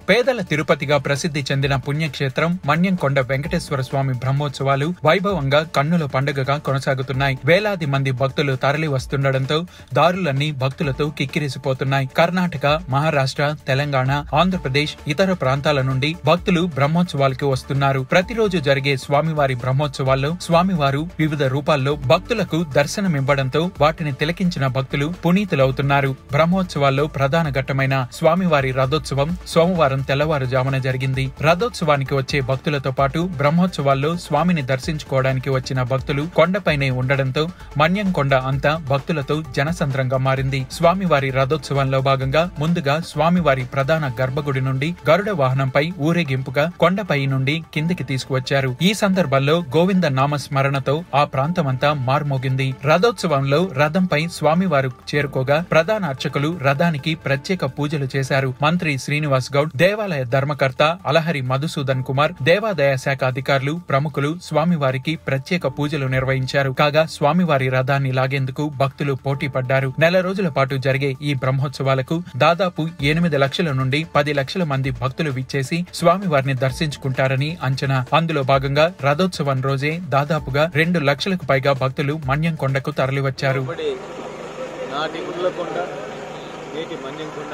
పేదల తిరుపతిగా ప్రసిద్ధి చెందిన పుణ్యక్షేత్రం మన్యంకొండ వెంకటేశ్వర స్వామి బ్రహ్మోత్సవాలు వైభవంగా కన్నుల పండుగగా కొనసాగుతున్నాయి వేలాది మంది భక్తులు తరలి వస్తుండటంతో దారులన్నీ భక్తులతో కిక్కిరిసిపోతున్నాయి కర్ణాటక మహారాష్ట్ర తెలంగాణ ఆంధ్రప్రదేశ్ ఇతర ప్రాంతాల నుండి భక్తులు బ్రహ్మోత్సవాలకు వస్తున్నారు ప్రతిరోజు జరిగే స్వామివారి బ్రహ్మోత్సవాల్లో స్వామివారు వివిధ రూపాల్లో భక్తులకు దర్శనమివ్వడంతో వాటిని తిలకించిన భక్తులు పునీతులవుతున్నారు బ్రహ్మోత్సవాల్లో ప్రధాన ఘట్టమైన స్వామివారి రథోత్సవం సోమవారం తెల్లవారుజామున జరిగింది రథోత్సవానికి వచ్చే భక్తులతో పాటు బ్రహ్మోత్సవాల్లో స్వామిని దర్శించుకోవడానికి వచ్చిన భక్తులు కొండపైనే ఉండడంతో మన్యం కొండ అంతా భక్తులతో జనసంద్రంగా మారింది స్వామివారి రథోత్సవంలో భాగంగా ముందుగా స్వామివారి ప్రధాన గర్భగుడి నుండి గరుడ వాహనంపై ఊరేగింపుగా కొండపై నుండి కిందికి తీసుకువచ్చారు ఈ సందర్భంలో గోవింద నామ స్మరణతో ఆ ప్రాంతమంతా మార్మోగింది రథోత్సవంలో రథంపై స్వామివారు చేరుకోగా ప్రధాన అర్చకులు రథానికి ప్రత్యేక పూజలు చేశారు మంత్రి శ్రీనివాస్ గౌడ్ దేవాలయ ధర్మకర్త అలహరి మధుసూదన్ కుమార్ దేవాదాయ శాఖ అధికారులు ప్రముఖులు స్వామివారికి ప్రత్యేక పూజలు నిర్వహించారు కాగా స్వామివారి రథాన్ని లాగేందుకు భక్తులు పోటీ పడ్డారు నెల రోజుల పాటు జరిగే ఈ బ్రహ్మోత్సవాలకు దాదాపు ఎనిమిది లక్షల నుండి పది లక్షల మంది భక్తులు విచ్చేసి స్వామివారిని దర్శించుకుంటారని అంచనా అందులో భాగంగా రథోత్సవం రోజే దాదాపుగా రెండు లక్షలకు పైగా భక్తులు మన్యం కొండకు తరలివచ్చారు ఇప్పటి నాటి మునులకొండ నేటి మన్యంకొండ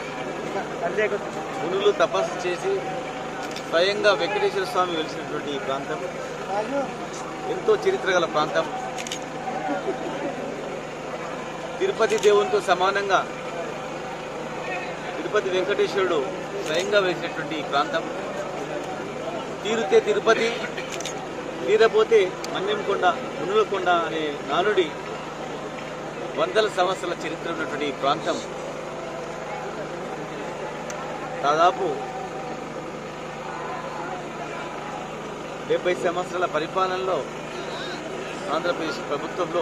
మునులు తపస్సు చేసి స్వయంగా వెంకటేశ్వర స్వామి వెలిసినటువంటి ఈ ప్రాంతం ఎంతో చరిత్ర గల ప్రాంతం తిరుపతి దేవునితో సమానంగా తిరుపతి వెంకటేశ్వరుడు స్వయంగా వెలిసినటువంటి ఈ ప్రాంతం తీరితే తిరుపతి తీరపోతే మన్యంకొండ మునులకొండ అనే నానుడి వందల సంవత్సరాల చరిత్ర ఉన్నటువంటి ఈ ప్రాంతం దాదాపు డెబ్బై సంవత్సరాల పరిపాలనలో ఆంధ్రప్రదేశ్ ప్రభుత్వంలో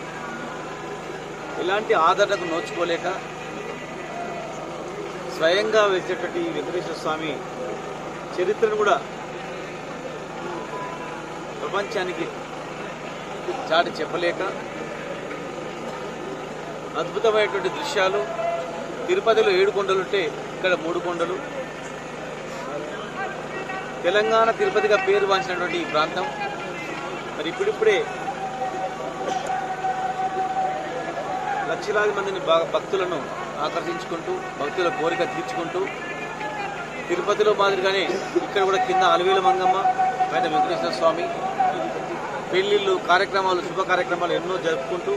ఇలాంటి ఆదరణకు నోచుకోలేక స్వయంగా వచ్చేటువంటి ఈ వెంకటేశ్వర స్వామి చరిత్రను కూడా ప్రపంచానికి చాటి చెప్పలేక అద్భుతమైనటువంటి దృశ్యాలు తిరుపతిలో ఏడు కొండలుంటే ఇక్కడ మూడు కొండలు తెలంగాణ తిరుపతిగా పేరు వాంచినటువంటి ఈ ప్రాంతం మరి ఇప్పుడిప్పుడే లక్షలాది మందిని బాగా భక్తులను ఆకర్షించుకుంటూ భక్తుల కోరిక తీర్చుకుంటూ తిరుపతిలో మాదిరిగానే ఇక్కడ కూడా కింద అలవేలు మంగమ్మ పైన వెంకటేశ్వర స్వామి పెళ్లిళ్ళు కార్యక్రమాలు శుభ కార్యక్రమాలు ఎన్నో జరుపుకుంటూ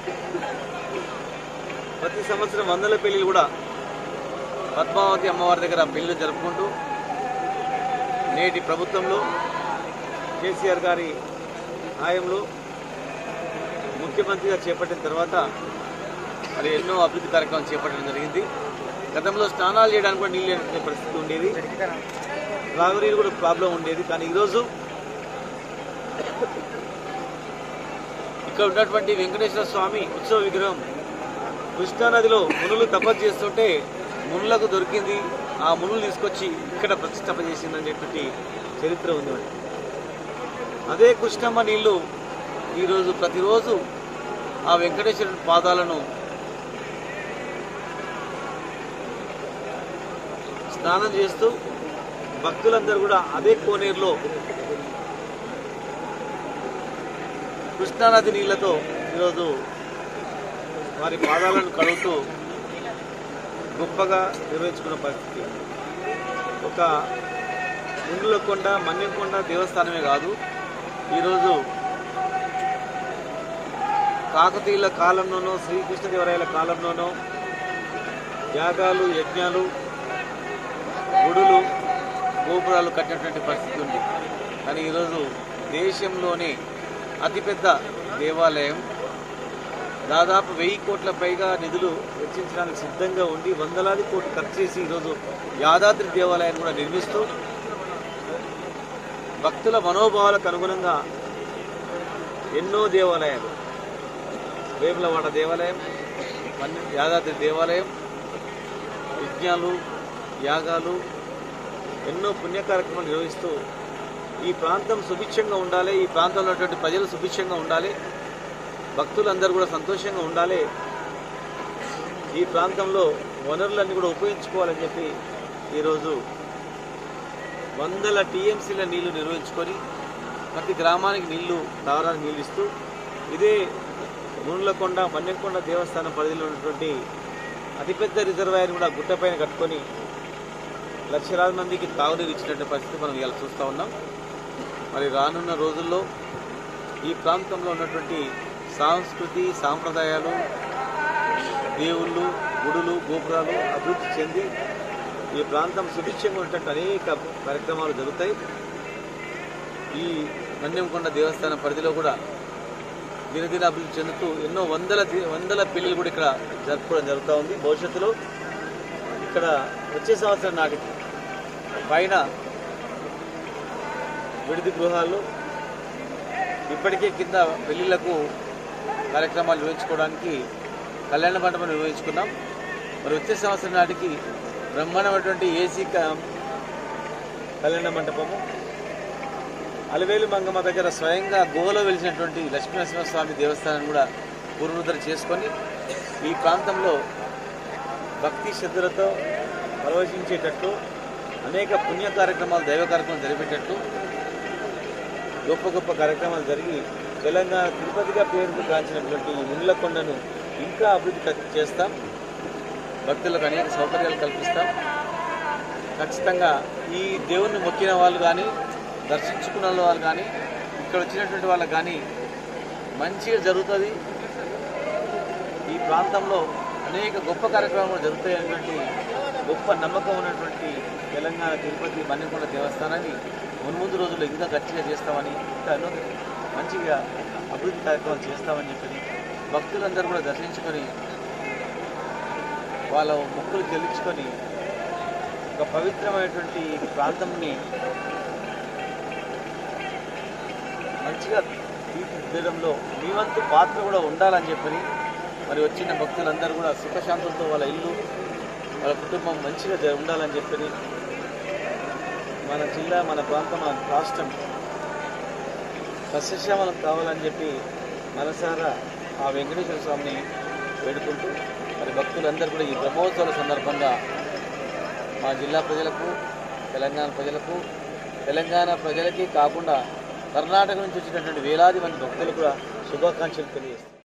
ప్రతి సంవత్సరం వందల పెళ్లిలు కూడా పద్మావతి అమ్మవారి దగ్గర పెళ్లిలు జరుపుకుంటూ నేటి ప్రభుత్వంలో కేసీఆర్ గారి హాయంలో ముఖ్యమంత్రిగా చేపట్టిన తర్వాత మరి ఎన్నో అభివృద్ధి కార్యక్రమాలు చేపట్టడం జరిగింది గతంలో స్నానాలు చేయడానికి కూడా నీళ్ళు లేని పరిస్థితి ఉండేది త్రాగునీరు కూడా ప్రాబ్లం ఉండేది కానీ ఈరోజు ఇక్కడ ఉన్నటువంటి వెంకటేశ్వర స్వామి ఉత్సవ విగ్రహం కృష్ణానదిలో మునులు తపస్సు చేస్తుంటే మునులకు దొరికింది ఆ మునులు తీసుకొచ్చి ఇక్కడ ప్రతిష్టప చేసిందనేటువంటి చరిత్ర ఉంది మరి అదే కృష్ణమ్మ నీళ్లు ఈరోజు ప్రతిరోజు ఆ వెంకటేశ్వరుని పాదాలను స్నానం చేస్తూ భక్తులందరూ కూడా అదే కోనేరులో కృష్ణానది నీళ్లతో ఈరోజు వారి పాదాలను కడుగుతూ గొప్పగా నిర్వహించుకున్న పరిస్థితి ఒక ముందులకొండ మన్యంకొండ దేవస్థానమే కాదు ఈరోజు కాకతీయుల కాలంలోనో శ్రీకృష్ణదేవరాయల కాలంలోనో యాగాలు యజ్ఞాలు గుడులు గోపురాలు కట్టినటువంటి పరిస్థితి ఉంది కానీ ఈరోజు దేశంలోనే అతిపెద్ద దేవాలయం దాదాపు వెయ్యి కోట్ల పైగా నిధులు వెచ్చించడానికి సిద్ధంగా ఉండి వందలాది కోట్లు ఖర్చు చేసి ఈరోజు యాదాద్రి దేవాలయాన్ని కూడా నిర్మిస్తూ భక్తుల మనోభావాలకు అనుగుణంగా ఎన్నో దేవాలయాలు వేములవాడ దేవాలయం మన్ని యాదాద్రి దేవాలయం యజ్ఞాలు యాగాలు ఎన్నో పుణ్య కార్యక్రమాలు నిర్వహిస్తూ ఈ ప్రాంతం సుభిక్షంగా ఉండాలి ఈ ప్రాంతంలో ఉన్నటువంటి ప్రజలు సుభిక్షంగా ఉండాలి భక్తులందరూ కూడా సంతోషంగా ఉండాలి ఈ ప్రాంతంలో వనరులన్నీ కూడా ఉపయోగించుకోవాలని చెప్పి ఈరోజు వందల టీఎంసీల నీళ్లు నిర్వహించుకొని ప్రతి గ్రామానికి నీళ్లు తాగడానికి నీళ్ళు ఇస్తూ ఇదే మునులకొండ మన్నెకొండ దేవస్థానం పరిధిలో ఉన్నటువంటి అతిపెద్ద రిజర్వాయర్ కూడా గుట్టపైన కట్టుకొని లక్షలాది మందికి తాగునీరు ఇచ్చినట్టు పరిస్థితి మనం ఇలా చూస్తూ ఉన్నాం మరి రానున్న రోజుల్లో ఈ ప్రాంతంలో ఉన్నటువంటి సాంస్కృతి సాంప్రదాయాలు దేవుళ్ళు గుడులు గోపురాలు అభివృద్ధి చెంది ఈ ప్రాంతం సుభిక్షంగా ఉన్నటువంటి అనేక కార్యక్రమాలు జరుగుతాయి ఈ మన్యంకొండ దేవస్థానం పరిధిలో కూడా దినదిన అభివృద్ధి చెందుతూ ఎన్నో వందల ది- వందల పెళ్లిలు కూడా ఇక్కడ జరుపుకోవడం జరుగుతూ ఉంది భవిష్యత్తులో ఇక్కడ వచ్చే సంవత్సరం నాటికి పైన విడిది గృహాలు ఇప్పటికే కింద పెళ్లిళ్లకు కార్యక్రమాలు నిర్వహించుకోవడానికి కళ్యాణ మండపం నిర్వహించుకున్నాం మరి వచ్చే సంవత్సరం నాటికి బ్రహ్మాండమైనటువంటి ఏసీ క- కళ్యాణ మండపము అలవేలు మంగమ్మ దగ్గర స్వయంగా గోలో వెలిసినటువంటి లక్ష్మీనరసింహస్వామి దేవస్థానం కూడా పునరుద్ధర చేసుకొని ఈ ప్రాంతంలో భక్తి శ్రద్ధలతో ప్రవహించేటట్టు అనేక పుణ్య కార్యక్రమాలు దైవ కార్యక్రమాలు జరిపేటట్టు గొప్ప గొప్ప కార్యక్రమాలు జరిగి తెలంగాణ తిరుపతిగా పేరు గాంచినటువంటి ఈ ముండ్లకొండను ఇంకా అభివృద్ధి క- చేస్తాం భక్తులకు అనేక సౌకర్యాలు కల్పిస్తాం ఖచ్చితంగా ఈ దేవుణ్ణి మొక్కిన వాళ్ళు కానీ దర్శించుకున్న వాళ్ళు కానీ ఇక్కడ వచ్చినటువంటి వాళ్ళకి కానీ మంచిగా జరుగుతుంది ఈ ప్రాంతంలో అనేక గొప్ప కార్యక్రమాలు జరుగుతాయి అనేటువంటి గొప్ప నమ్మకం ఉన్నటువంటి తెలంగాణ తిరుపతి మన్నెకొండ దేవస్థానాన్ని మున్ముందు రోజుల్లో ఇంకా గట్టిగా చేస్తామని ఇంకా ఎన్నో మంచిగా అభివృద్ధి కార్యక్రమాలు చేస్తామని చెప్పి భక్తులందరూ కూడా దర్శించుకొని వాళ్ళ మొక్కులు చెల్లించుకొని ఒక పవిత్రమైనటువంటి ప్రాంతంని మంచిగా తీర్చిదిద్దడంలో మీ వంతు పాత్ర కూడా ఉండాలని చెప్పని మరి వచ్చిన భక్తులందరూ కూడా సుఖశాంతులతో వాళ్ళ ఇల్లు వాళ్ళ కుటుంబం మంచిగా జ- ఉండాలని చెప్పని మన జిల్లా మన ప్రాంతం మన రాష్ట్రం సస్యశ్యామలం కావాలని చెప్పి మనసారా ఆ వెంకటేశ్వర స్వామిని వేడుకుంటూ మరి భక్తులందరూ కూడా ఈ బ్రహ్మోత్సవాల సందర్భంగా మా జిల్లా ప్రజలకు తెలంగాణ ప్రజలకు తెలంగాణ ప్రజలకి కాకుండా కర్ణాటక నుంచి వచ్చినటువంటి వేలాది మంది భక్తులు కూడా శుభాకాంక్షలు తెలియజేస్తారు